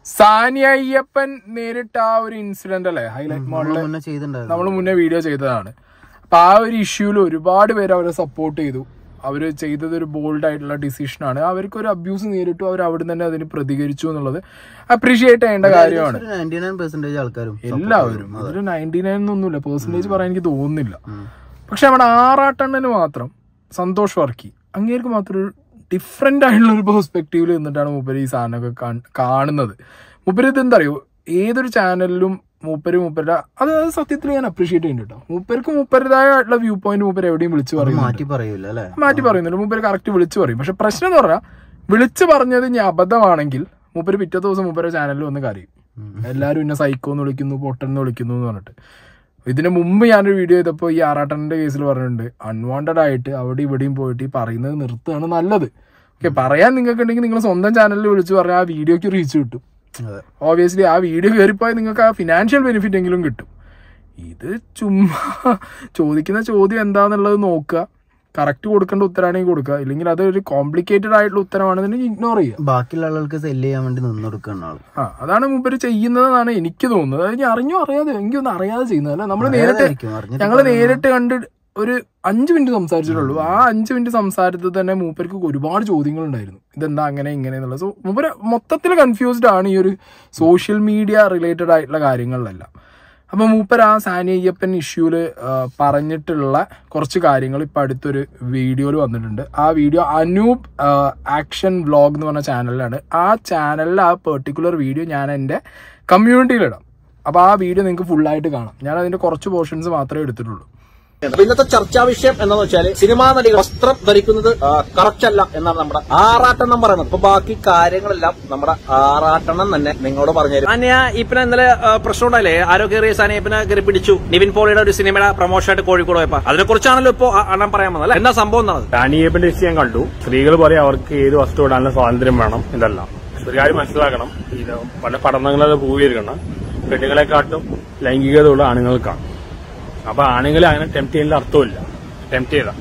സാനിയ അയ്യപ്പൻ നേരിട്ട ആ ഒരു ഇൻസിഡന്റ് അല്ലേ ഹൈലൈറ്റ് മോളില് മുന്നേ ചെയ്തിട്ടുണ്ടായിരുന്നു നമ്മൾ മുന്നേ വീഡിയോ ചെയ്തതാണ് അപ്പൊ ആ ഒരു ഇഷ്യൂല് ഒരുപാട് പേര് അവരെ സപ്പോർട്ട് ചെയ്തു അവര് ചെയ്തത് ഒരു ബോൾഡ് ആയിട്ടുള്ള ഡിസിഷനാണ് അവർക്ക് ഒരു അബ്യൂസ് നേരിട്ടു അവർ അവിടെ തന്നെ അതിന് പ്രതികരിച്ചു എന്നുള്ളത് അപ്രീഷിയേറ്റ് ചെയ്യേണ്ട കാര്യമാണ് ഒരു നയൻറ്റി നയൻ പെർസെന്റേജ് ആൾക്കാരും എല്ലാവരും അതിൽ നയൻറ്റി നയൻ എന്നൊന്നുമില്ല പേഴ്സൻറ്റേജ് പറയാൻ എനിക്ക് തോന്നുന്നില്ല പക്ഷെ നമ്മുടെ ആറാട്ടെണ്ണന് മാത്രം സന്തോഷ് വർക്കി അങ്ങേർക്ക് മാത്രം ഒരു ഡിഫറെന്റ് ആയിട്ടുള്ള ഒരു പെർസ്പെക്റ്റീവിൽ നിന്നിട്ടാണ് മൂപ്പര് ഈ സാധനമൊക്കെ കാണ്- കാണുന്നത് മൂപ്പര് ഇത് എന്താ അറിയോ ഏതൊരു ചാനലിലും മൂപ്പര് മൂപ്പരുടെ അത് അത് സത്യത്തിൽ ഞാൻ അപ്രീഷിയേറ്റ് ചെയ്യുന്നുണ്ട് കേട്ടോ മൂപ്പർക്ക് മൂപ്പരുടേതായിട്ടുള്ള വ്യൂ പോയിന്റ് മൂപ്പര് എവിടെയും വിളിച്ചു പറയും മാറ്റി പറയൂല അല്ലെ മാറ്റി പറയുന്നില്ല മൂപ്പര് കറക്റ്റ് വിളിച്ചു പറയും പക്ഷെ പ്രശ്നം എന്ന് പറഞ്ഞാൽ വിളിച്ചു പറഞ്ഞത് ഇനി അബദ്ധമാണെങ്കിൽ മൂപ്പര് പിറ്റേ ദിവസം മൂപ്പരെ ചാനലിൽ വന്ന് കരയും എല്ലാവരും എന്നെ സൈക്കോ എന്ന് വിളിക്കുന്നു പൊട്ടൻ എന്ന് വിളിക്കുന്നു എന്ന് പറഞ്ഞിട്ട് ഇതിന് മുമ്പ് ഞാനൊരു വീഡിയോ ചെയ്തപ്പോൾ ഈ ആറാട്ടന്റെ കേസിൽ പറഞ്ഞിട്ടുണ്ട് അൺവാണ്ടഡ് ആയിട്ട് അവിടെ ഇവിടെയും പോയിട്ട് ഈ പറയുന്നത് നിർത്തുകയാണ് നല്ലത് ഓക്കെ പറയാൻ നിങ്ങൾക്ക് ഉണ്ടെങ്കിൽ നിങ്ങൾ സ്വന്തം ചാനലിൽ വിളിച്ചു പറഞ്ഞാൽ ആ വീഡിയോക്ക് റീച്ച് കിട്ടും അതെ ഓബിയസ്ലി ആ വീഡിയോ കയറിപ്പോയാൽ നിങ്ങൾക്ക് ആ ഫിനാൻഷ്യൽ ബെനിഫിറ്റ് എങ്കിലും കിട്ടും ഇത് ചുമ്മാ ചോദിക്കുന്ന ചോദ്യം എന്താന്നുള്ളത് നോക്കുക കറക്റ്റ് കൊടുക്കേണ്ട ഉത്തരമാണെങ്കിൽ കൊടുക്കുക ഇല്ലെങ്കിൽ അത് ഒരു കോംപ്ലിക്കേറ്റഡ് ആയിട്ടുള്ള ഉത്തരമാണെന്നുണ്ടെങ്കിൽ ഇഗ്നോർ ചെയ്യുക ബാക്കിയുള്ള ആളുകൾക്ക് സെല്ല് ചെയ്യാൻ വേണ്ടി നിന്ന് കൊടുക്കുന്ന ആള് ആ അതാണ് മുമ്പര് ചെയ്യുന്നതെന്നാണ് എനിക്ക് തോന്നുന്നത് അത് ഞാൻ അറിഞ്ഞോ അറിയാതെ എനിക്കൊന്നും അറിയാതെ ചെയ്യുന്നതല്ല നമ്മൾ നേരിട്ട് അറിയാതായിരിക്കും, അറിഞ്ഞിട്ട് ഞങ്ങൾ നേരിട്ട് കണ്ട് ഒരു അഞ്ച് മിനിറ്റ് സംസാരിച്ചിട്ടുള്ളൂ ആ അഞ്ച് മിനിറ്റ് സംസാരത്തിൽ തന്നെ മൂപ്പർക്ക് ഒരുപാട് ചോദ്യങ്ങൾ ഉണ്ടായിരുന്നു ഇതെന്താ അങ്ങനെ ഇങ്ങനെ എന്നുള്ളത് സോ മൂപ്പര് മൊത്തത്തിൽ കൺഫ്യൂസ്ഡ് ആണ് ഈ ഒരു സോഷ്യൽ മീഡിയ റിലേറ്റഡ് ആയിട്ടുള്ള കാര്യങ്ങളിലെല്ലാം അപ്പൊ മൂപ്പർ ആ സാനി അയ്യപ്പൻ ഇഷ്യൂല് പറഞ്ഞിട്ടുള്ള കുറച്ച് കാര്യങ്ങൾ ഇപ്പൊ അടുത്തൊരു വീഡിയോയിൽ വന്നിട്ടുണ്ട് ആ വീഡിയോ അനൂപ് ആക്ഷൻ വ്ളോഗ് എന്ന് പറഞ്ഞ ചാനലിലാണ് ആ ചാനലിൽ ആ പെർട്ടിക്കുലർ വീഡിയോ ഞാൻ എൻ്റെ കമ്മ്യൂണിറ്റിയിലിടാം അപ്പൊ ആ വീഡിയോ നിങ്ങൾക്ക് ഫുള്ളായിട്ട് കാണാം ഞാൻ അതിന്റെ കുറച്ച് പോർഷൻസ് മാത്രമേ എടുത്തിട്ടുള്ളൂ അപ്പൊ ഇന്നത്തെ ചർച്ചാ വിഷയം എന്താണെന്ന് വെച്ചാല് സിനിമാ നടികൾ വസ്ത്രം ധരിക്കുന്നത് കറക്റ്റ് അല്ല എന്നാണ് നമ്മുടെ ആറാട്ടെണ്ണം പറയുന്നത് അപ്പൊ ബാക്കി കാര്യങ്ങളെല്ലാം നമ്മുടെ ആറാട്ടെണ്ണം തന്നെ നിങ്ങളോട് പറഞ്ഞുതരും സാനിയ ഇപ്പിനെ ഇന്നലെ ആ, പ്രശ്നം ഉണ്ടായില്ലേ ആരോ കയറിയ സാനിയ ഇപ്പിനെ കയറി പിടിച്ചു നിവിൻ പോളിയുടെ ഒരു സിനിമയുടെ പ്രൊമോഷൻ ആയിട്ട് കോഴിക്കോട് പോയപ്പോ അതിനെ കുറിച്ചാണല്ലോ ഇപ്പോ ആ- അണ്ണൻ പറയാൻ വന്നത് അല്ലെ എന്താ സംഭവം എന്നാണ് ഡാനിയേബിന്റെ ഇഷ്യൂ ഞാൻ കണ്ടു സ്ത്രീകൾ പറയും അവർക്ക് ഏത് വസ്തു ഇടാനുള്ള സ്വാതന്ത്ര്യം വേണം ഇതെല്ലാം ഒരു കാര്യം മനസ്സിലാക്കണം ഇത് പല പഠനങ്ങളിൽ പ്രൂവ് ചെയ്തിരിക്കണം പെണ്ണുങ്ങളെക്കാട്ടും ലൈംഗികതയുള്ള ആണുങ്ങൾക്കാണ് അപ്പൊ ആണുങ്ങളെ അങ്ങനെ ടെംപ്റ്റ് ചെയ്യുന്ന അർത്ഥമില്ല ടെംപ്റ്റ് ചെയ്ത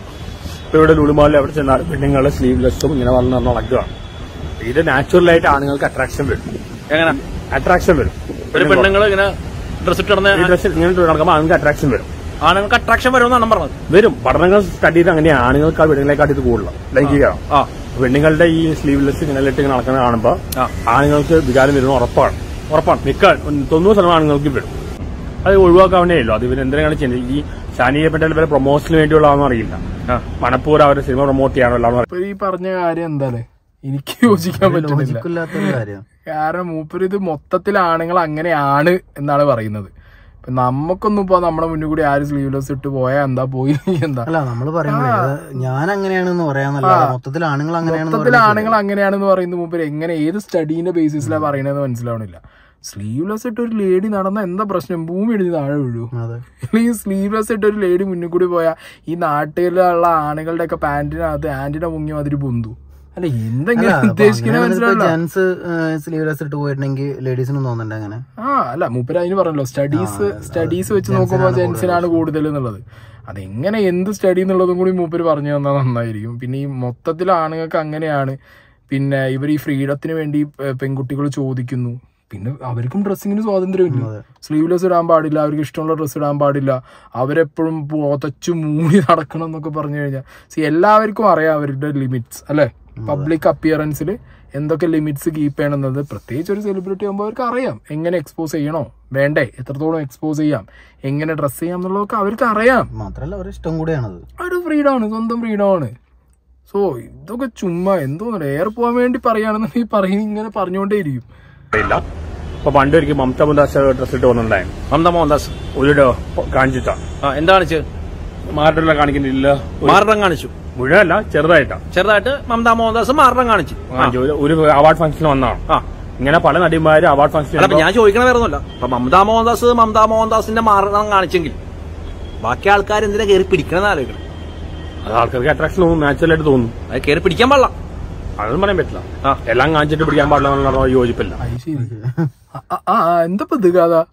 ഇപ്പൊ ഇവിടെ ലുളുമാലിൽ എവിടെ ചെന്നാലും പെണ്ണുങ്ങളുടെ സ്ലീവ്ലെസ്സും ഇങ്ങനെ വന്ന് നടന്ന് നടക്കുകയാണ് ഇത് നാച്ചുറലായിട്ട് ആണുങ്ങൾക്ക് അട്രാക്ഷൻ വരും എങ്ങനെ അട്രാക്ഷൻ വരും ഒരു പെണ്ണുങ്ങൾ ഇങ്ങനെ ഡ്രസ് ഇട്ട് ഈ നടന്ന ഡ്രസ്സിൽ ഇങ്ങനെ നടക്കുമ്പോൾ ആണുങ്ങൾക്ക് അട്രാക്ഷൻ വരും ആണുങ്ങൾക്ക് അട്രാക്ഷൻ വരുമെന്ന് അണ്ണൻ പറഞ്ഞത് വരും പഠനങ്ങൾ സ്റ്റഡി ചെയ്ത് അങ്ങനെയാണ് ആണുങ്ങൾക്ക് ആ പെണ്ണുങ്ങളെക്കാട്ടി ഇത് കൂടുതലാണ് ലൈംഗികമാണ് ആ പെണ്ണുങ്ങളുടെ ഈ സ്ലീവ്ലെസ് ഇങ്ങനെ ഇട്ട് ഇങ്ങനെ നടക്കുന്നത് കാണുമ്പോൾ ആ. ആണുങ്ങൾക്ക് വികാരം വരുന്ന ഉറപ്പാണ് ഉറപ്പാണ് മിക്ക തൊണ്ണൂറ് ശതമാനം ആണുങ്ങൾക്ക് വരും അത് ഒഴിവാക്കാവുന്നേ ഉള്ളൂ അത് ഇവർ എന്തിനാണ് ചെയ്യുന്നത് ഈ ഷാനിയപ്പെട്ട ഇവരെ പ്രൊമോഷന് വേണ്ടിയുള്ളതാണെന്ന് അറിയില്ല മണപ്പൂർ അവരുടെ സിനിമ പ്രൊമോട്ട് ചെയ്യാനോ അല്ലാന്ന് ഇപ്പൊ ഈ പറഞ്ഞ കാര്യം എന്താലേ എനിക്ക് യോജിക്കാൻ പറ്റുന്നില്ല ലോജിക്കില്ലാത്തൊരു കാര്യം കാരണം മൂപ്പര് ഇത് മൊത്തത്തിൽ ആണുങ്ങൾ അങ്ങനെയാണ് എന്നാണ് പറയുന്നത് ഇപ്പൊ നമുക്കൊന്നും ഇപ്പൊ നമ്മുടെ മുന്നിൽ കൂടി ആര് സ്ലീവ്ലെസ് ഇട്ട് പോയാ എന്താ പോയി എന്താ അല്ല നമ്മള് പറയുമ്പോഴേ അത് ഞാൻ അങ്ങനെയാണെന്ന് പറയാന്നല്ല മൊത്തത്തിൽ ആണുങ്ങൾ അങ്ങനെയാണെന്ന് മൊത്തത്തിൽ ആണുങ്ങൾ അങ്ങനെയാണെന്ന് പറയുന്നത് മൂപ്പര് എങ്ങനെ ഏത് സ്റ്റഡീന്റെ ബേസിസിലാണ് പറയണതെന്ന് മനസ്സിലാവണില്ല സ്ലീവ്ലെസ് ഇട്ട് ഒരു ലേഡി നടന്ന എന്താ പ്രശ്നം ഭൂമി ഇടിഞ്ഞ് താഴെ വീഴൂ അതെ അല്ലെങ്കിൽ സ്ലീവ്ലെസ് ഇട്ട് ഒരു ലേഡി മുന്നിൽ കൂടി പോയാൽ ഈ നാട്ടിലുള്ള ആണുങ്ങളുടെ ഒക്കെ പാന്റിനകത്ത് ആന്റിനെ മുങ്ങി മാതിരി പൊന്തു അല്ല എന്തെങ്കിലും ഉദ്ദേശിക്കുന്നത് മനസ്സിലാവില്ല ജെന്റ്സ് സ്ലീവ്ലെസ് ഇട്ട് പോയിട്ടുണ്ടെങ്കിൽ ലേഡീസിനും തോന്നുന്നുണ്ട് അങ്ങനെ ആ അല്ല മൂപ്പര് അതിന് പറഞ്ഞല്ലോ സ്റ്റഡീസ് സ്റ്റഡീസ് വെച്ച് നോക്കുമ്പോൾ ജെൻസിനാണ് കൂടുതൽ എന്നുള്ളത് അതെങ്ങനെ എന്ത് സ്റ്റഡി എന്നുള്ളതും കൂടി മൂപ്പര് പറഞ്ഞു തന്നാൽ നന്നായിരിക്കും പിന്നെ ഈ മൊത്തത്തിൽ ആണുങ്ങൾക്ക് അങ്ങനെയാണ് പിന്നെ ഇവർ ഈ ഫ്രീഡത്തിന് വേണ്ടി പെൺകുട്ടികൾ ചോദിക്കുന്നു പിന്നെ അവർക്കും ഡ്രസ്സിങ്ങിന് സ്വാതന്ത്ര്യമില്ല സ്ലീവ്ലെസ് ഇടാൻ പാടില്ല അവർക്ക് ഇഷ്ടമുള്ള ഡ്രസ്സ് ഇടാൻ പാടില്ല അവരെപ്പോഴും പോതച്ചു മൂടി നടക്കണം എന്നൊക്കെ പറഞ്ഞു കഴിഞ്ഞാൽ സി എല്ലാവർക്കും അറിയാം അവരുടെ ലിമിറ്റ്സ് അല്ലെ പബ്ലിക് അപ്പിയറൻസിൽ എന്തൊക്കെ ലിമിറ്റ്സ് കീപ്പ് ചെയ്യണമെന്നത് പ്രത്യേകിച്ച് ഒരു സെലിബ്രിറ്റി ആകുമ്പോൾ അവർക്ക് അറിയാം എങ്ങനെ എക്സ്പോസ് ചെയ്യണോ വേണ്ടേ എത്രത്തോളം എക്സ്പോസ് ചെയ്യാം എങ്ങനെ ഡ്രസ്സ് ചെയ്യാം എന്നുള്ളതൊക്കെ അവർക്ക് അറിയാം മാത്രല്ല അവരുടെ ഇഷ്ടം കൂടിയാണത് ഒരു ഫ്രീഡമാണ് സ്വന്തം ഫ്രീഡമാണ് സോ ഇതൊക്കെ ചുമ്മാ എന്തോന്നു എയർ പോകാൻ വേണ്ടി പറയുകയാണെന്നുണ്ടെങ്കിൽ പറയും ഇങ്ങനെ പറഞ്ഞുകൊണ്ടേ ഇരിക്കും ഇല്ല അപ്പൊ പണ്ട് ഒരിക്കൽ മമത മുന്താസ് ഡ്രസ് ഇട്ട് വന്നിട്ടുണ്ടായിരുന്നു മമത മോഹൻദാസ് ഒരു ഡോ- കാണിച്ചിട്ടാ ആ എന്താ കാണിച്ചത് മാറിട്ടുള്ള കാണിക്കുന്നില്ല ഒരു- മാറണം കാണിച്ചു മുഴുവല്ല ചെറുതായിട്ടാ ചെറുതായിട്ട് മമത മോഹൻദാസ് മാറണം കാണിച്ചു ആ. കാണിച്ചു. ഒരു- ഒരു അവാർഡ് ഫംഗ്ഷൻ വന്നതാണ് ആ ഇങ്ങനെ പല നടിമാര് അവാർഡ് ഫംഗ്ഷൻ അല്ല അപ്പൊ ഞാൻ ചോദിക്കണ വേറെ ഒന്നുമല്ല അപ്പൊ മമതാ മോഹൻദാസ് മമതാ മോഹൻദാസിന്റെ മാറണം കാണിച്ചെങ്കിൽ ബാക്കി ആൾക്കാർ എന്തിനാ കയറി പിടിക്കണമെന്ന് ആലോചിക്കണം അത് ആൾക്കാർക്ക് അട്രാക്ഷൻ തോന്നും നാച്ചുറലായിട്ട് തോന്നും അത് കയറി പിടിക്കാൻ പാടില്ല അതൊന്നും പറയാൻ പറ്റില്ല ആ. എല്ലാം കാണിച്ചിട്ട് പിടിക്കാൻ പാടില്ല എന്നുള്ള യോജിപ്പില്ല അത് ശരി ആ, ആ, ആ, എന്താ ഇപ്പൊ ഇത് കഥ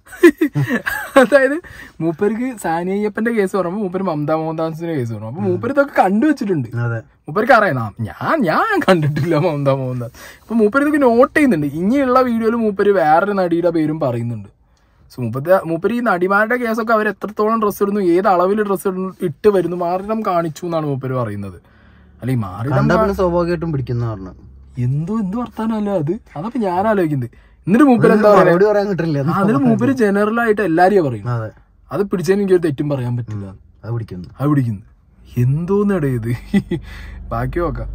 അതായത് മൂപ്പർക്ക് സാനിയപ്പന്റെ കേസ് പറയുമ്പോൾ മൂപ്പര് മമതാ മോഹൻദാസിന്റെ കേസ് പറഞ്ഞു അപ്പൊ മൂപ്പര് ഇതൊക്കെ കണ്ടുവച്ചിട്ടുണ്ട് അതെ മൂപ്പർക്ക് അറിയാം നാം- ഞാൻ ഞാൻ കണ്ടിട്ടില്ല മമതാ മോഹൻദാസ് അപ്പൊ മൂപ്പര് ഇതൊക്കെ നോട്ട് ചെയ്യുന്നുണ്ട് ഇനിയുള്ള വീഡിയോയിൽ മൂപ്പര് വേറൊരു നടിയുടെ പേരും പറയുന്നുണ്ട് സോ മൂപ്പര് മൂപ്പര് ഈ നടിമാരുടെ കേസൊക്കെ അവർ എത്രത്തോളം ഡ്രസ്സ് ഇടുന്നു ഏത് അളവിൽ ഡ്രസ്സ് ഇട്ട് വരുന്നു മാറിടം കാണിച്ചു എന്നാണ് മൂപ്പര് പറയുന്നത് അല്ല ഈ മാറിടം കണ്ടാ പിന്നെ സ്വാഭാവികമായിട്ടും പിടിക്കുന്ന പറഞ്ഞു എന്തോ എന്ത് വർത്താനല്ല അത് അതപ്പോ ഞാൻ ആലോചിക്കുന്നത് എന്നിട്ട് മൂപ്പര് എന്താ പറയാ മറുപടി പറയാൻ കിട്ടില്ല ആ, അതിന് മൂപ്പര് ജനറൽ ആയിട്ട് എല്ലാരെയും പറയും അതെ അത് പിടിച്ചതിന് എനിക്കൊരു തെറ്റും പറയാൻ പറ്റില്ല അത് പിടിക്കുന്നു അത് പിടിക്കുന്നു എന്തോന്നടേ ഇത് ബാക്കി നോക്കാം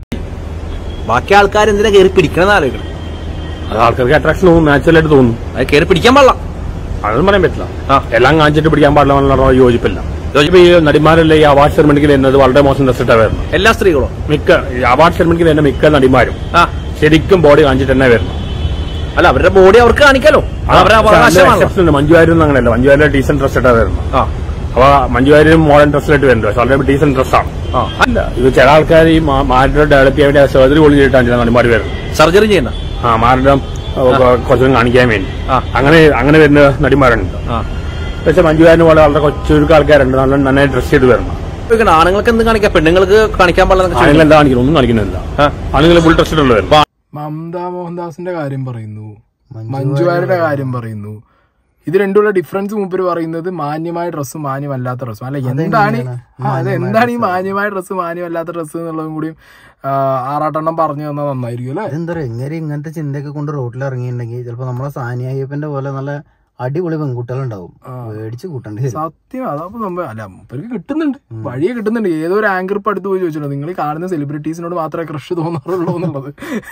ബാക്കി ആൾക്കാർ എന്തിനാ കയറി പിടിക്കണമെന്ന് ആലോചിക്കണം അത് ആൾക്കാർക്ക് അട്രാക്ഷൻ തോന്നും നാച്ചുറലായിട്ട് തോന്നും അത് കയറി പിടിക്കാൻ പാടില്ല അതൊന്നും പറയാൻ പറ്റില്ല ആ. എല്ലാം കാണിച്ചിട്ട് പിടിക്കാൻ പാടില്ല എന്നുള്ള യോജിപ്പില്ല യോജിപ്പ് ഈ നടിമാരല്ലേ ഈ അവാർഡ് സെറമണിക്ക് വരുന്നത് വളരെ മോശം ഡ്രസ്സിട്ടാ വരുന്നത് എല്ലാ സ്ത്രീകളും മിക്ക ഈ അവാർഡ് സെറമണിക്ക് വരുന്ന മിക്ക നടിമാരും ആ ശരിക്കും ബോഡി കാണിച്ചിട്ട് തന്നെ വരുന്നത് അല്ല അവരുടെ ബോഡി അവർക്ക് കാണിക്കാലോ അത് അവരുടെ അവകാശമാണല്ലോ exception ഉണ്ട്. മഞ്ജു വാര്യർ അങ്ങനെയല്ല മഞ്ജു വാര്യർ ഡീസന്റ് ഡ്രസ് ഇട്ടാ വരുന്നത് ആ അപ്പൊ മഞ്ജു വാര്യരും മോഡേൺ ഡ്രസ്സിലായിട്ട് വരുന്നുണ്ട് പക്ഷെ വളരെ ഡീസന്റ് ഡ്രസ്സാണ് ആ അല്ല ഇത് ചില ആൾക്കാർ ഈ മാരുടെ ഡെവലപ്പ് ചെയ്യാൻ വേണ്ടി സർജറി പോലും ചെയ്തിട്ടാണ് ചില നടിമാർ വരുന്നത് സർജറി ചെയ്യുന്ന ആ മാരുടെ കുറച്ചും കാണിക്കാൻ വേണ്ടി ആ. അങ്ങനെ അങ്ങനെ വരുന്ന നടിമാരുണ്ട് ആ പക്ഷെ മഞ്ജു വാര്യന് പോലെ വളരെ കൊച്ചുരുക്ക ആൾക്കാരുണ്ട് നല്ല നന്നായി ഡ്രസ് ചെയ്ത് വരണം ചോദിക്കണം, ആണുങ്ങൾക്ക് എന്ത് കാണിക്കാം പെണ്ണുങ്ങൾക്ക് കാണിക്കാൻ പാടില്ല ആണുങ്ങൾ എന്താ കാണിക്കുന്നത് ഒന്നും കാണിക്കുന്നില്ല ആ. ആണുങ്ങൾ ഫുൾ ഡ്രസ് ഇട്ടുള്ള വരും മമതാ മോഹൻദാസിന്റെ കാര്യം പറയുന്നു മഞ്ജു മഞ്ജുവാരുടെ കാര്യം പറയുന്നു ഇത് രണ്ടുള്ള ഡിഫറൻസ് മൂപ്പര് പറയുന്നത് മാന്യമായ ഡ്രസ്സും മാന്യമല്ലാത്ത ഡ്രസ്സും അല്ല എന്താണ് ആ, അത് എന്താണ് ഈ മാന്യമായ ഡ്രസ്സ് മാന്യമല്ലാത്ത ഡ്രസ്സ് എന്നുള്ളതും കൂടിയും ആ, ആറാട്ടെണ്ണം പറഞ്ഞു തന്നാൽ നന്നായിരിക്കും അല്ലെ അതെന്താ പറയുക ഇങ്ങനെ ഇങ്ങനത്തെ ചിന്തയൊക്കെ കൊണ്ട് റോട്ടിൽ ഇറങ്ങിയിട്ടുണ്ടെങ്കിൽ ചിലപ്പോ നമ്മളെ സാനിയ അയ്യപ്പന്റെ പോലെ നല്ല അടിപൊളി പെൺകുട്ടികളുണ്ടാവും മേടിച്ച് കൂട്ടേണ്ടി വരും സത്യം അതപ്പോ സംഭവം അല്ല മൂപ്പർക്ക് കിട്ടുന്നുണ്ട് വഴിയെ കിട്ടുന്നുണ്ട് ഏതോ ഒരു ആങ്കർ ഇപ്പൊ അടുത്ത് പോയി ചോദിച്ചോ നിങ്ങൾ ഈ കാണുന്ന സെലിബ്രിറ്റീസിനോട് മാത്രമേ ക്രഷ് തോന്നാറുള്ളൂ എന്നുള്ളത്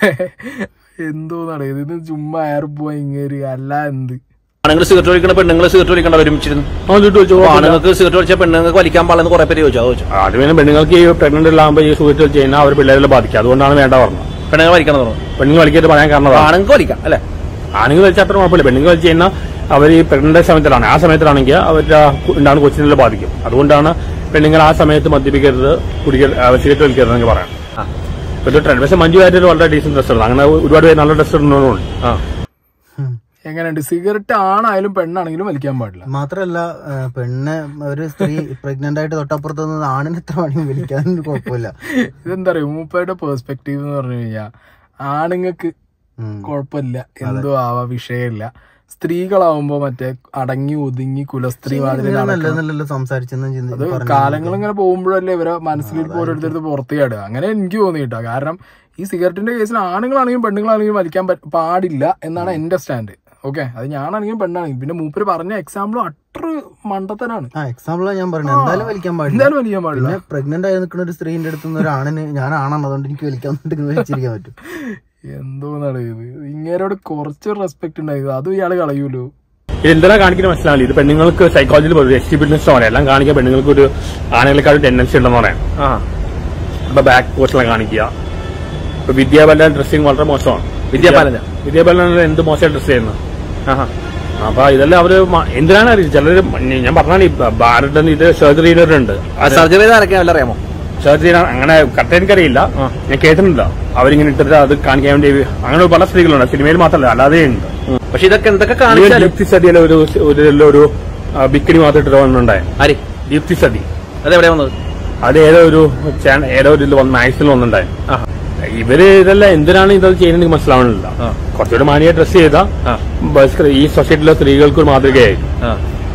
എന്തോന്നാണ് ഇതിന് ചുമ്മാ എയർ പോയി ഇങ്ങേര് അല്ല എന്ത് ആണുങ്ങൾ സിഗരറ്റ് വലിക്കണ പെണ്ണുങ്ങൾ സിഗരറ്റ് വലിക്കണ്ട ഒരുമിച്ചിരുന്നു ചോദിച്ചു അപ്പൊ ആണുങ്ങൾക്ക് സിഗരറ്റ് വലിച്ച പെണ്ണുങ്ങൾക്ക് വലിക്കാൻ പാടില്ലെന്ന് കുറെ പേര് ചോദിച്ചു അത് ചോദിച്ചു ആദ്യമേ പെണ്ണുങ്ങൾക്ക് ഈ പ്രഗ്നന്റ് ഉള്ളാകുമ്പോൾ ഈ സുഹൃത്തുക്കൾ ചെയ്യുന്ന അവർ പിള്ളേരെ ബാധിക്കും അതുകൊണ്ടാണ് വേണ്ട പറഞ്ഞത് പെണ്ണുങ്ങൾ വലിക്കണം എന്ന് പറഞ്ഞു പെണ്ണുങ്ങൾ കളിക്കായിട്ട് പറയാൻ കാരണം അതാണ്. ആണുങ്ങൾക്ക് വലിക്കാം അല്ലെ ആണുങ്ങൾ കളിച്ചാൽ അത്ര കുഴപ്പമില്ല പെണ്ണുങ്ങൾ കളിച്ച് കഴിഞ്ഞാൽ അവർ ഈ പ്രഗ്നന്റ് സമയത്തിലാണ് ആ സമയത്തിലാണെങ്കിൽ അവരുടെ ഉണ്ടാകുന്ന കൊച്ചിനെ ബാധിക്കും അതുകൊണ്ടാണ് പെണ്ണുങ്ങൾ ആ സമയത്ത് മദ്യപിക്കരുത് കുടിക്കരുത് സിഗരറ്റ് വലിക്കരുത് എന്നൊക്കെ പറയാം ഇപ്പൊ ഇത് ട്രെൻഡ് പക്ഷെ മഞ്ജു വാര്യർ വളരെ ഡീസന്റ് ഡ്രസ് ഉണ്ട് അങ്ങനെ ഒരുപാട് പേര് നല്ല ഡ്രസ് ഇടുന്നവരുണ്ട് ആ എങ്ങനെയുണ്ട് സിഗരറ്റ് ആണായാലും പെണ്ണാണെങ്കിലും വലിക്കാൻ പാടില്ല മാത്രല്ല ആ, പെണ്ണ് ഒരു സ്ത്രീ പ്രഗ്നന്റ് ആയിട്ട് തൊട്ടപ്പുറത്ത് നിന്ന് ആണിന് എത്ര പണിയും വിളിക്കാൻ കുഴപ്പമില്ല ഇതെന്താ പറയുക മൂപ്പയുടെ പേഴ്സ്പെക്റ്റീവ് എന്ന് പറഞ്ഞു കഴിഞ്ഞാൽ ആണുങ്ങൾക്ക് ഉം. കുഴപ്പമില്ല എന്തോ ആവാ വിഷയമില്ല സ്ത്രീകളാവുമ്പോ മറ്റേ അടങ്ങി ഒതുങ്ങി കുലസ്ത്രീ മാതിരി ഇങ്ങനെ നടക്കണം. നല്ല നല്ലല്ലോ സംസാരിച്ചെന്നും അത് ചിന്തിച്ചു കാലങ്ങൾ ഇങ്ങനെ പോകുമ്പോഴല്ലേ ഇവരെ മനസ്സിലിരിപ്പ് ഓരോരുത്തരുത്ത് പുറത്ത് ചാടുക അങ്ങനെ എനിക്ക് തോന്നി കേട്ടോ കാരണം ഈ സിഗരറ്റിന്റെ കേസിൽ ആണുങ്ങളാണെങ്കിലും പെണ്ണുങ്ങളാണെങ്കിലും വലിക്കാൻ പ- പാടില്ല എന്നാണ് എന്റെ സ്റ്റാൻഡ് ഓക്കെ അത് ഞാനാണെങ്കിലും പെണ്ണാണെങ്കിലും പിന്നെ മൂപ്പര് പറഞ്ഞ എക്സാമ്പിളും അത്ര മണ്ടത്തനാണ് ആ എക്സാമ്പിളാ ഞാൻ പറഞ്ഞത് എന്തായാലും വലിക്കാൻ പാടില്ല എന്തായാലും വലിക്കാൻ പാടില്ല പിന്നെ പ്രഗ്നന്റ് ആയി നിൽക്കുന്ന ഒരു സ്ത്രീന്റെ അടുത്ത് നിന്ന് ഒരു ആണിന് ഞാൻ ആണാണ് അതുകൊണ്ട് എനിക്ക് വലിക്കാൻ വേണ്ടിട്ട് വലിച്ചിരിക്കാൻ പറ്റും എന്തോന്നാണ് ഇത് ഇങ്ങേരോട് കുറച്ച് റെസ്പെക്ട് ഉണ്ടായത് അതും ഇയാള് കളയൂലോ ഇതെന്തിനാ കാണിക്കുന്ന മനസ്സിലാവില്ല ഇത് പെണ്ണുങ്ങൾക്ക് സൈക്കോളജിയിൽ എക്സ്പീരിയൻസ് പറയാം എല്ലാം കാണിക്കാൻ പെണ്ണുങ്ങൾക്ക് ഒരു ആണുങ്ങളെക്കാളും ടെൻഡൻസി ഉണ്ടെന്ന് പറയാം ആ ഇപ്പൊ ബാക്ക് പോസ്റ്റിലെ കാണിക്കുക ഇപ്പൊ വിദ്യാബാലൻ ഡ്രസ്സിങ് വളരെ മോശമാണ് വിദ്യാബാലനാ? വിദ്യാബാലൻ എന്ത് മോശം ഡ്രസ് ചെയ്യുന്നത് ആഹാ. അപ്പൊ ഇതെല്ലാം അവര് മ- എന്തിനാണ് അറിയില്ല ചിലര് ഞാൻ പറഞ്ഞാൽ ഈ ഭാരതൻ ഇത് സർജറി ചെയ്തിട്ടുണ്ട് ആ സർജറി ചെയ്ത് ആരൊക്കെ വല്ല അറിയാമോ സർജറി അങ്ങനെ കറക്റ്റ് എനിക്കറിയില്ല ഞാൻ കേട്ടിട്ടില്ല അവരിങ്ങനെ ഇട്ടിട്ട് അത് കാണിക്കാൻ വേണ്ടി അങ്ങനെ പല സ്ത്രീകളുണ്ട് സിനിമയിൽ മാത്രമല്ല അല്ലാതെ ഉണ്ട് പക്ഷെ ഇതൊക്കെ എന്തൊക്കെ കാണിച്ചാലും ദീപ്തി സതിയിലെ ഒരു ഒരു ഒരു ആ, ബിക്കിനി മാത്രം ഇട്ടിട്ട് വന്നിട്ടുണ്ടായി ആര് ദീപ്തി സതി അതെവിടെയാ വന്നത് അത് ഏതോ ഒരു ചാനൽ ഏതോ ഒരു ഇതിൽ വന്ന് മാക്സിൽ വന്നിട്ടുണ്ടായി ആഹാ. ഇവര് ഇതെല്ലാം എന്തിനാണ് ഇത് ചെയ്യുന്നത് എനിക്ക് മനസ്സിലാവണില്ല ആ. കുറച്ചുകൂടി മാനിയെ ഡ്രസ് ചെയ്താ ആ. ബസ് ഈ സൊസൈറ്റിയിലെ സ്ത്രീകൾക്ക് ഒരു മാതൃകയായി ആ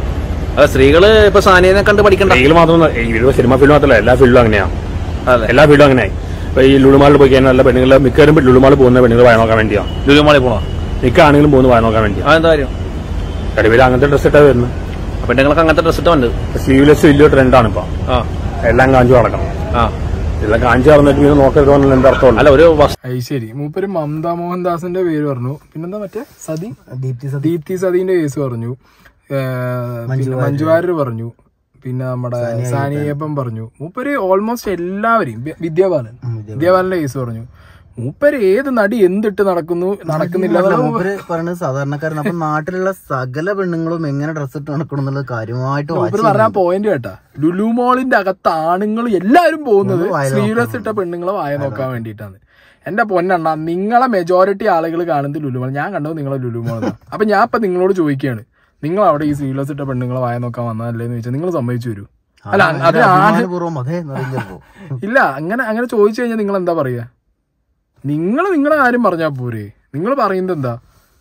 അത് സ്ത്രീകള് ഇപ്പൊ സാനിയെ കണ്ട് പഠിക്കണ്ട സ്ത്രീകൾ മാത്രമല്ല ഈ സിനിമ ഫീൽഡ് മാത്രമല്ല എല്ലാ ഫീൽഡും അങ്ങനെയാണ് അതെ എല്ലാ ഫീൽഡും അങ്ങനെയായി ഇപ്പൊ ഈ ലുളുമാളിൽ പോയി കഴിഞ്ഞാൽ നല്ല പെണ്ണുങ്ങൾ മിക്കവരും ലുളുമാളിൽ പോകുന്ന പെണ്ണുങ്ങൾ വായ നോക്കാൻ വേണ്ടിയാണ് ലുലുമാളി പോണോ മിക്ക ആണെങ്കിലും പോകുന്ന വായ നോക്കാൻ വേണ്ടിയാണ് അതെന്താ കാര്യം കടുവയിൽ അങ്ങനത്തെ ഡ്രസ് ഇട്ടാ വരുന്നത് പെണ്ണുങ്ങൾക്ക് അങ്ങനത്തെ ഡ്രസ് ഇട്ടുണ്ട് സ്ലീവ്ലെസ് വലിയ ട്രെൻഡാണ് ഇപ്പൊ ആ എല്ലാം കാഞ്ചു നടക്കണം ആ എല്ലാം കാഞ്ചു നടന്നിട്ട് പിന്നെ നോക്കരുത് എന്നുള്ള എന്താ അർത്ഥമുള്ള അല്ല ഒരു വസ്- അത് ശരി മൂപ്പര് മമതാ മോഹൻദാസിന്റെ പേര് പറഞ്ഞു പിന്നെന്താ മറ്റേ സതി ദീപ്തി സതി ദീപ്തി സതീന്റെ കേസ് പറഞ്ഞു ഏഹ് പിന്നെ മഞ്ജു വാര്യർ പറഞ്ഞു പിന്നെ നമ്മുടെ സാനിയപ്പൻ പറഞ്ഞു മൂപ്പര് ഓൾമോസ്റ്റ് എല്ലാവരെയും വി- വിദ്യാബാലൻ വിദ്യാബാലന്റെ കേസ് പറഞ്ഞു മൂപ്പര് ഏത് നടി എന്തിട്ട് നടക്കുന്നു നടക്കുന്നില്ല അല്ല, എന്നുള്ളത് മൂപ്പര് പറയുന്നത് സാധാരണക്കാരൻ അപ്പൊ നാട്ടിലുള്ള സകല പെണ്ണുങ്ങളും എങ്ങനെ ഡ്രസ് ഇട്ട് നടക്കണം എന്നുള്ളത് കാര്യമായിട്ട് മൂപ്പര് വാച്ച് പറഞ്ഞ പോയിന്റ് കേട്ടാ ലുലു മോളിന്റെ അകത്ത് ആണുങ്ങൾ എല്ലാവരും പോകുന്നത് വായ സ്ലീവ്ലെസ് ഇട്ട പെണ്ണുങ്ങളെ വായ നോക്കാൻ വേണ്ടിയിട്ടാണ് എന്റെ പൊന്നെണ്ണ നിങ്ങളെ മെജോറിറ്റി ആളുകൾ കാണുന്നത് ലുലുമോൾ ഞാൻ കണ്ടത് നിങ്ങളെ ലുലുമോൾ അപ്പൊ ഞാൻ ഇപ്പൊ നിങ്ങളോട് ചോദിക്കുകയാണ് നിങ്ങൾ അവിടെ ഈ സ്ലീവ്ലെസ് ഇട്ട പെണ്ണുങ്ങളെ വായ നോക്കാൻ വന്നതല്ലേന്ന് ചോദിച്ചാൽ നിങ്ങൾ സമ്മതിച്ചു വരൂ അല്ല അത് ഭയങ്കര ആണ് അഭിമാനപൂർവ്വം അതേ എന്ന് പറയും ചിലപ്പോ ഇല്ല അങ്ങനെ അങ്ങനെ ചോദിച്ചു കഴിഞ്ഞാൽ നിങ്ങൾ എന്താ പറയാ നിങ്ങൾ നിങ്ങളെ കാര്യം പറഞ്ഞാൽ പോരെ നിങ്ങൾ പറയുന്നത് എന്താ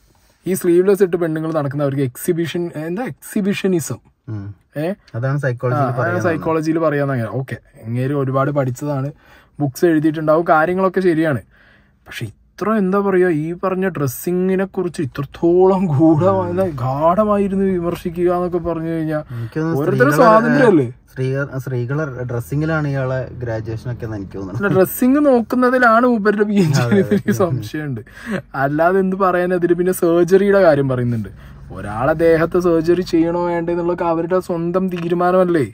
ഈ സ്ലീവ്ലെസ് ഇട്ട് പെണ്ണുങ്ങൾ നടക്കുന്നവർക്ക് എക്സിബിഷൻ എന്താ എക്സിബിഷനിസം ഉം. ഏ അതാണ് സൈക്കോളജി സൈക്കോളജിയിൽ പറയുന്ന അങ്ങനെ ഓക്കെ ഇങ്ങേര് ഒരുപാട് പഠിച്ചതാണ് ബുക്സ് എഴുതിയിട്ടുണ്ടാവും കാര്യങ്ങളൊക്കെ ശരിയാണ് പക്ഷെ ഇത്ര എന്താ പറയാ ഈ പറഞ്ഞ ഡ്രസ്സിങ്ങിനെ കുറിച്ച് ഇത്രത്തോളം ഗൂഢമായ ഗാഠമായിരുന്നു വിമർശിക്കുക എന്നൊക്കെ പറഞ്ഞു കഴിഞ്ഞാൽ ഓരോരുത്തരുടെ സ്വാതന്ത്ര്യമല്ലേ സ്ത്രീകൾ സ്ത്രീകളെ ഡ്രസ്സിങ്ങിലാണ് ഇയാളെ ഗ്രാജുവേഷൻ ഒക്കെ എന്ന് എനിക്ക് തോന്നുന്നത് അല്ല ഡ്രസ്സിങ് നോക്കുന്നതിലാണ് ഊബറിന്റെ പി എച്ച് എനിക്ക് സംശയമുണ്ട് അല്ലാതെ എന്ത് പറയാൻ അതിൽ പിന്നെ സർജറിയുടെ കാര്യം പറയുന്നുണ്ട് ഒരാളെ ദേഹത്ത് സർജറി ചെയ്യണോ വേണ്ടേ എന്നുള്ളതൊക്കെ അവരുടെ സ്വന്തം തീരുമാനമല്ലേ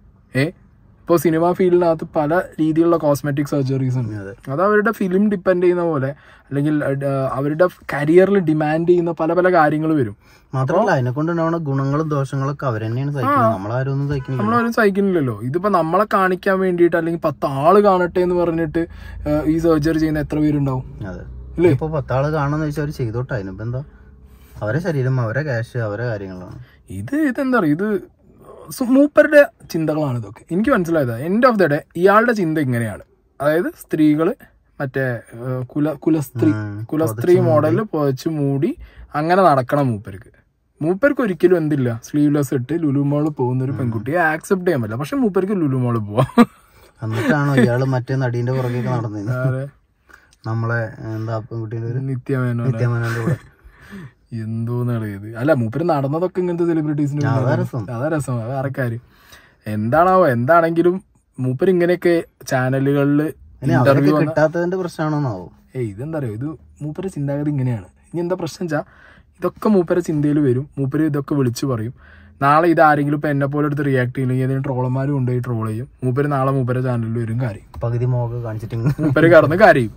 ഏ ഇപ്പോൾ സിനിമ ഫീൽഡിനകത്ത് പല രീതിയിലുള്ള കോസ്മെറ്റിക് സർജറീസ് ഉണ്ട് അതെ. അത് അവരുടെ ഫിലിം ഡിപ്പെൻഡ് ചെയ്യുന്ന പോലെ അല്ലെങ്കിൽ അഹ് അവരുടെ കരിയറിൽ ഡിമാൻഡ് ചെയ്യുന്ന പല പല കാര്യങ്ങൾ വരും മാത്രമല്ല അതിനെ കൊണ്ടുണ്ടാവുന്ന ഗുണങ്ങളും ദോഷങ്ങളും ഒക്കെ അവർ തന്നെയാണ് സഹിക്കുന്നത് നമ്മളാരും ഒന്നും സഹിക്കുന്നില്ല നമ്മളാരും സഹിക്കുന്നില്ലല്ലോ ഇതിപ്പോ നമ്മളെ കാണിക്കാൻ വേണ്ടിയിട്ട് അല്ലെങ്കിൽ പത്ത് ആള് കാണട്ടെ എന്ന് പറഞ്ഞിട്ട് ഏഹ് ഈ സർജറി ചെയ്യുന്ന എത്ര പേരുണ്ടാവും അതെ ഇല്ലേ? ഇപ്പൊ പത്താള് കാണാന്ന് വെച്ചാൽ അവര് ചെയ്തോട്ടെ അതിനിപ്പോ എന്താ അവരെ ശരീരം അവരെ ക്യാഷ് അവരെ കാര്യങ്ങളാണ് ഇത് ഇതെന്താ പറയുക ഇത് സു- മൂപ്പരുടെ ചിന്തകളാണ് ഇതൊക്കെ എനിക്ക് മനസ്സിലായത് എൻഡ് ഓഫ് ദ ഡേ ഇയാളുടെ ചിന്ത ഇങ്ങനെയാണ് അതായത് സ്ത്രീകള് മറ്റേ ഏഹ്, കുല കുലസ്ത്രീ ഉം, കുലസ്ത്രീ മോഡലിൽ പുതച്ച് മൂടി അങ്ങനെ നടക്കണം മൂപ്പർക്ക് മൂപ്പർക്ക് ഒരിക്കലും എന്തില്ല സ്ലീവ്ലെസ് ഇട്ട് ലുലുമോള് പോകുന്ന ഒരു പെൺകുട്ടിയെ ആക്സെപ്റ്റ് ചെയ്യാൻ പറ്റില്ല പക്ഷെ മൂപ്പർക്ക് ലുലുമോള് പോവാം എന്നിട്ടാണോ ഇയാള് മറ്റേ നടീന്റെ പുറകെയൊക്കെ നടന്നിരുന്നത് ആരെ? നമ്മളെ എന്താ പെൺകുട്ടീന്റെ ഒരു നിത്യമേനോനെ നിത്യാമേനോന്റെ കൂടെ എന്തോന്നാണ് ഇത് അല്ല മൂപ്പര് നടന്നതൊക്കെ ഇങ്ങനത്തെ സെലിബ്രിറ്റീസിന് അതാ രസം. അതാ രസം അത് വേറെ കാര്യം എന്താണാവോ എന്താണെങ്കിലും മൂപ്പര് ഇങ്ങനെയൊക്കെ ചാനലുകളിൽ ഇനി അവരൊക്കെ കിട്ടാത്തതിന്റെ പ്രശ്നമാണോന്നാവും ഏയ് ഇതെന്താ പറയുക ഇത് മൂപ്പര ചിന്താഗതി ഇങ്ങനെയാണ് ഇനി എന്താ പ്രശ്നം വെച്ചാൽ ഇതൊക്കെ മൂപ്പര ചിന്തയിൽ വരും മൂപ്പര് ഇതൊക്കെ വിളിച്ചു പറയും നാളെ ഇത് ആരെങ്കിലും ഇപ്പൊ എന്നെ പോലെ എടുത്ത് റിയാക്ട് ചെയ്യില്ലെങ്കിൽ അതിന് ട്രോളന്മാർ കൊണ്ടുപോയി ട്രോൾ ചെയ്യും മൂപ്പര് നാളെ മൂപ്പര ചാനലിൽ വരും കാര്യം പകുതി മോക കാണിച്ചിട്ട് ഇങ്ങ് മൂപ്പര് കടന്ന് കരയും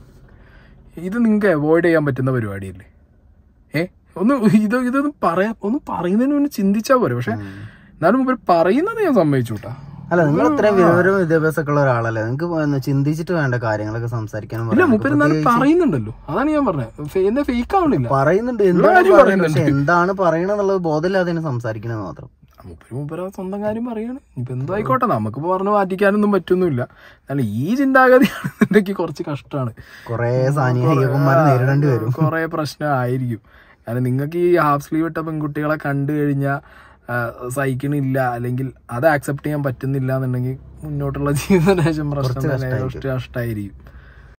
ഇത് നിങ്ങൾക്ക് അവോയ്ഡ് ചെയ്യാൻ പറ്റുന്ന പരിപാടിയല്ലേ ഏ ഒന്ന് ഇത് ഇതൊന്നും പറയാ ഒന്ന് പറയുന്നതിന് മുന്നേ ചിന്തിച്ചാൽ പോരെ പക്ഷെ എന്നാലും മൂപ്പര് പറയുന്നത് ഞാൻ സമ്മതിച്ചു കേട്ടാ അല്ല നിങ്ങൾ ഇത്രയും വിവരവും വിദ്യാഭ്യാസമൊക്കെ ഉള്ള ഒരാളല്ലേ നിങ്ങൾക്ക് ചിന്തിച്ചിട്ട് വേണ്ട കാര്യങ്ങളൊക്കെ സംസാരിക്കാനും ഇല്ല പറയാനും. മൂപ്പര് എന്നാലും പറയുന്നുണ്ടല്ലോ അതാണ് ഞാൻ പറഞ്ഞത് എന്താ ഫേക്ക് ആവണില്ല പറയുന്നുണ്ട് ഉള്ള എന്താണ് കാര്യം പറയുന്നത് പറയുന്നുണ്ട്. പക്ഷെ എന്താണ് പറയണെന്നുള്ളത് ബോധമില്ലാതെ സംസാരിക്കണെന്ന് മാത്രം മൂപ്പര് മൂപ്പര സ്വന്തം കാര്യം പറയാണ് ഇപ്പൊ എന്തോ ആയിക്കോട്ടെ നമുക്കിപ്പോ പറഞ്ഞു മാറ്റിക്കാനൊന്നും പറ്റൊന്നുമില്ല എന്നാൽ ഈ ചിന്താഗതിയാണെന്നുണ്ടെങ്കിൽ കുറച്ച് കഷ്ടമാണ് കൊറേ സാനിയ അയ്യപ്പന്മാരെ നേരിടേണ്ടി വരും കുറെ പ്രശ്നമായിരിക്കും കാരണം നിങ്ങൾക്ക് ഈ ഹാഫ് സ്ലീവ് ഇട്ട പെൺകുട്ടികളെ കണ്ടു കഴിഞ്ഞാൽ സഹിക്കണില്ല അല്ലെങ്കിൽ അത് ആക്സെപ്റ്റ് ചെയ്യാൻ പറ്റുന്നില്ല എന്നുണ്ടെങ്കിൽ മുന്നോട്ടുള്ള ജീവിതശേഷം പ്രശ്നം തന്നെ കുറച്ച് കഷ്ടമായിരിക്കും